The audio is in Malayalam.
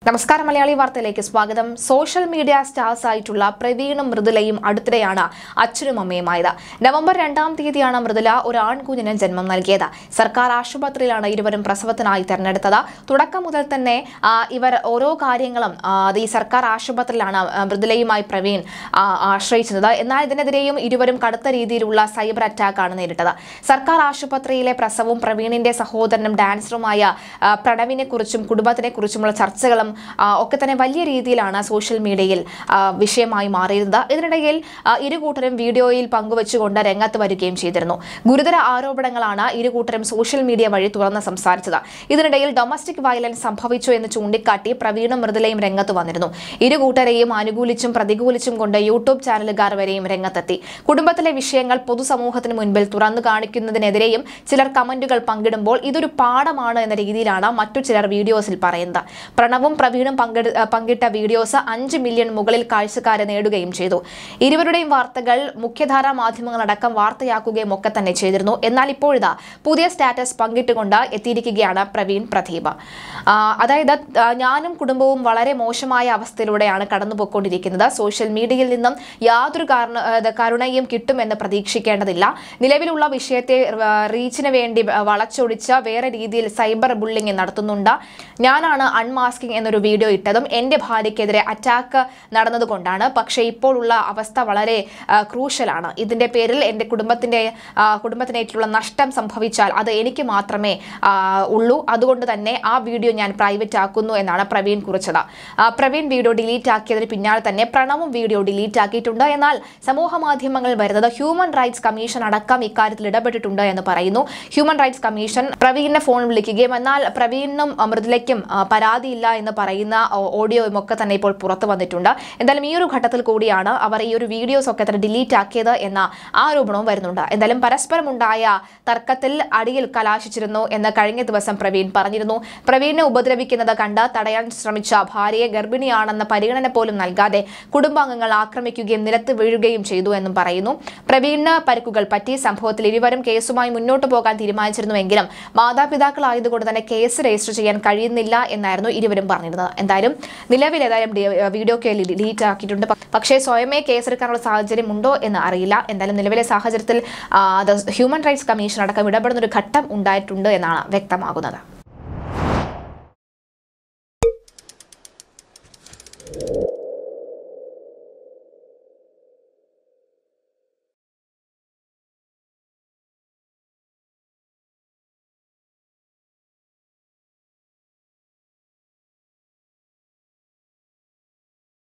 നമസ്കാരം മലയാളി വാർത്തയിലേക്ക് സ്വാഗതം സോഷ്യൽ മീഡിയ സ്റ്റാർസ് ആയിട്ടുള്ള പ്രവീണും മൃദുലയും അടുത്തിടെയാണ് അച്ഛനും അമ്മയുമായത് നവംബർ രണ്ടാം തീയതിയാണ് മൃദുല ഒരു ആൺകുഞ്ഞിന് ജന്മം നൽകിയത് സർക്കാർ ആശുപത്രിയിലാണ് ഇരുവരും പ്രസവത്തിനായി തെരഞ്ഞെടുത്തത് തുടക്കം മുതൽ തന്നെ ആ, ഇവർ ഓരോ കാര്യങ്ങളും ആ, അത് ഈ സർക്കാർ ആശുപത്രിയിലാണ് ആ, മൃദുലയുമായി പ്രവീൺ ആ, ആശ്രയിച്ചിരുന്നത് എന്നാൽ ഇതിനെതിരെയും ഇരുവരും കടുത്ത രീതിയിലുള്ള സൈബർ അറ്റാക്കാണ് നേരിട്ടത് സർക്കാർ ആശുപത്രിയിലെ പ്രസവവും പ്രവീണിന്റെ സഹോദരനും ഡാൻസറുമായ ആ, പ്രണവിനെ കുറിച്ചും കുടുംബത്തിനെ കുറിച്ചുമുള്ള ചർച്ചകളും ആ, ഒക്കെ തന്നെ വലിയ രീതിയിലാണ് സോഷ്യൽ മീഡിയയിൽ ആ, വിഷയമായി മാറിയിരുന്നത് ഇതിനിടയിൽ ആ, ഇരു കൂട്ടരും വീഡിയോയിൽ പങ്കുവച്ചുകൊണ്ട് രംഗത്ത് വരികയും ചെയ്തിരുന്നു ഗുരുതര ആരോപണങ്ങളാണ് ഇരു കൂട്ടരും സോഷ്യൽ മീഡിയ വഴി തുറന്ന് സംസാരിച്ചത് ഇതിനിടയിൽ ഡൊമസ്റ്റിക് വയലൻസ് സംഭവിച്ചു എന്ന് ചൂണ്ടിക്കാട്ടി പ്രവീണും മൃദുലയും രംഗത്ത് വന്നിരുന്നു ഇരു കൂട്ടരെയും അനുകൂലിച്ചും പ്രതികൂലിച്ചും കൊണ്ട് യൂട്യൂബ് ചാനലുകാർ വരെയും രംഗത്തെത്തി കുടുംബത്തിലെ വിഷയങ്ങൾ പൊതുസമൂഹത്തിന് മുൻപിൽ തുറന്നു കാണിക്കുന്നതിനെതിരെയും ചിലർ കമന്റുകൾ പങ്കിടുമ്പോൾ ഇതൊരു പാഠമാണ് എന്ന രീതിയിലാണ് മറ്റു ചിലർ വീഡിയോസിൽ പറയുന്നത് പ്രണവും പ്രവീണും പങ്കെടു ആ, പങ്കിട്ട വീഡിയോസ് അഞ്ച് മില്യൺ മുകളിൽ കാഴ്ചക്കാരെ നേടുകയും ചെയ്തു ഇരുവരുടെയും വാർത്തകൾ മുഖ്യധാരാ മാധ്യമങ്ങളടക്കം വാർത്തയാക്കുകയും ഒക്കെ തന്നെ ചെയ്തിരുന്നു എന്നാൽ ഇപ്പോഴിതാ പുതിയ സ്റ്റാറ്റസ് പങ്കിട്ടുകൊണ്ട് എത്തിയിരിക്കുകയാണ് പ്രവീൺ പ്രദീപ് ആ, അതായത് ആ, ഞാനും കുടുംബവും വളരെ മോശമായ അവസ്ഥയിലൂടെയാണ് കടന്നുപോയിക്കൊണ്ടിരിക്കുന്നത് സോഷ്യൽ മീഡിയയിൽ നിന്നും യാതൊരു കാരണ ആ, കരുണയും കിട്ടുമെന്ന് പ്രതീക്ഷിക്കേണ്ടതില്ല നിലവിലുള്ള വിഷയത്തെ ആ, റീച്ചിന് വേണ്ടി ആ, വളച്ചൊടിച്ച് വേറെ രീതിയിൽ സൈബർ ബുള്ളിംഗ് നടത്തുന്നുണ്ട് ഞാനാണ് അൺമാസ്കിംഗ് എന്നൊരു വീഡിയോ ഇട്ടതും എൻ്റെ ഭാര്യയ്ക്കെതിരെ അറ്റാക്ക് നടന്നതുകൊണ്ടാണ് പക്ഷേ ഇപ്പോൾ ഉള്ള അവസ്ഥ വളരെ ആ, ക്രൂഷ്യലാണ് ഇതിൻ്റെ പേരിൽ എൻ്റെ കുടുംബത്തിൻ്റെ ആ, കുടുംബത്തിനേറ്റുള്ള നഷ്ടം സംഭവിച്ചാൽ അത് എനിക്ക് മാത്രമേ ആ, ഉള്ളൂ അതുകൊണ്ട് തന്നെ ആ വീഡിയോ ഞാൻ പ്രൈവറ്റ് ആക്കുന്നു എന്നാണ് പ്രവീൺ കുറിച്ചത് ആ, പ്രവീൺ വീഡിയോ ഡിലീറ്റ് ആക്കിയതിന് പിന്നാലെ തന്നെ പ്രണവും വീഡിയോ ഡിലീറ്റ് ആക്കിയിട്ടുണ്ട് എന്നാൽ സമൂഹ മാധ്യമങ്ങളിൽ വരുന്നത് ഹ്യൂമൻ റൈറ്റ്സ് കമ്മീഷൻ അടക്കം ഇക്കാര്യത്തിൽ ഇടപെട്ടിട്ടുണ്ട് എന്ന് പറയുന്നു ഹ്യൂമൻ റൈറ്റ്സ് കമ്മീഷൻ പ്രവീണിനെ ഫോൺ വിളിക്കുകയും എന്നാൽ പ്രവീണിനും ആ, മൃദുലയ്ക്കും ആ, പരാതിയില്ല എന്ന് പറയുന്ന ഓ- ഓഡിയോയും ഒക്കെ തന്നെ ഇപ്പോൾ പുറത്തു വന്നിട്ടുണ്ട് എന്തായാലും ഈ ഒരു ഘട്ടത്തിൽ കൂടിയാണ് അവർ ഈ ഒരു വീഡിയോസ് ഒക്കെ തന്നെ ഡിലീറ്റ് ആക്കിയത് എന്ന ആരോപണവും വരുന്നുണ്ട് എന്തായാലും പരസ്പരമുണ്ടായ തർക്കത്തിൽ അടിയിൽ കലാശിച്ചിരുന്നു എന്ന് കഴിഞ്ഞ ദിവസം പ്രവീൺ പറഞ്ഞിരുന്നു പ്രവീണിനെ ഉപദ്രവിക്കുന്നത് കണ്ട് തടയാൻ ശ്രമിച്ച ഭാര്യയെ ഗർഭിണിയാണെന്ന പരിഗണന പോലും നൽകാതെ കുടുംബാംഗങ്ങൾ ആക്രമിക്കുകയും നിലത്ത് വീഴുകയും ചെയ്തു എന്നും പറയുന്നു പ്രവീണിന് പരിക്കുകൾ പറ്റി സംഭവത്തിൽ ഇരുവരും കേസുമായി മുന്നോട്ട് പോകാൻ തീരുമാനിച്ചിരുന്നുവെങ്കിലും മാതാപിതാക്കളായതുകൊണ്ട് തന്നെ കേസ് രജിസ്റ്റർ ചെയ്യാൻ കഴിയുന്നില്ല എന്നായിരുന്നു ഇരുവരും പറഞ്ഞിരുന്നത് എന്തായാലും നിലവിൽ ഏതായാലും ഡി- വീഡിയോ ഒക്കെ ഡിലീറ്റ് ആക്കിയിട്ടുണ്ട് പ- പക്ഷേ സ്വയമേ കേസെടുക്കാനുള്ള സാഹചര്യം ഉണ്ടോ എന്ന് അറിയില്ല എന്തായാലും നിലവിലെ സാഹചര്യത്തിൽ ആ, അത് ഹ്യൂമൻ റൈറ്റ്സ് കമ്മീഷൻ അടക്കം ഇടപെടുന്ന ഒരു ഘട്ടം ഉണ്ടായിട്ടുണ്ട് എന്നാണ് വ്യക്തമാകുന്നത്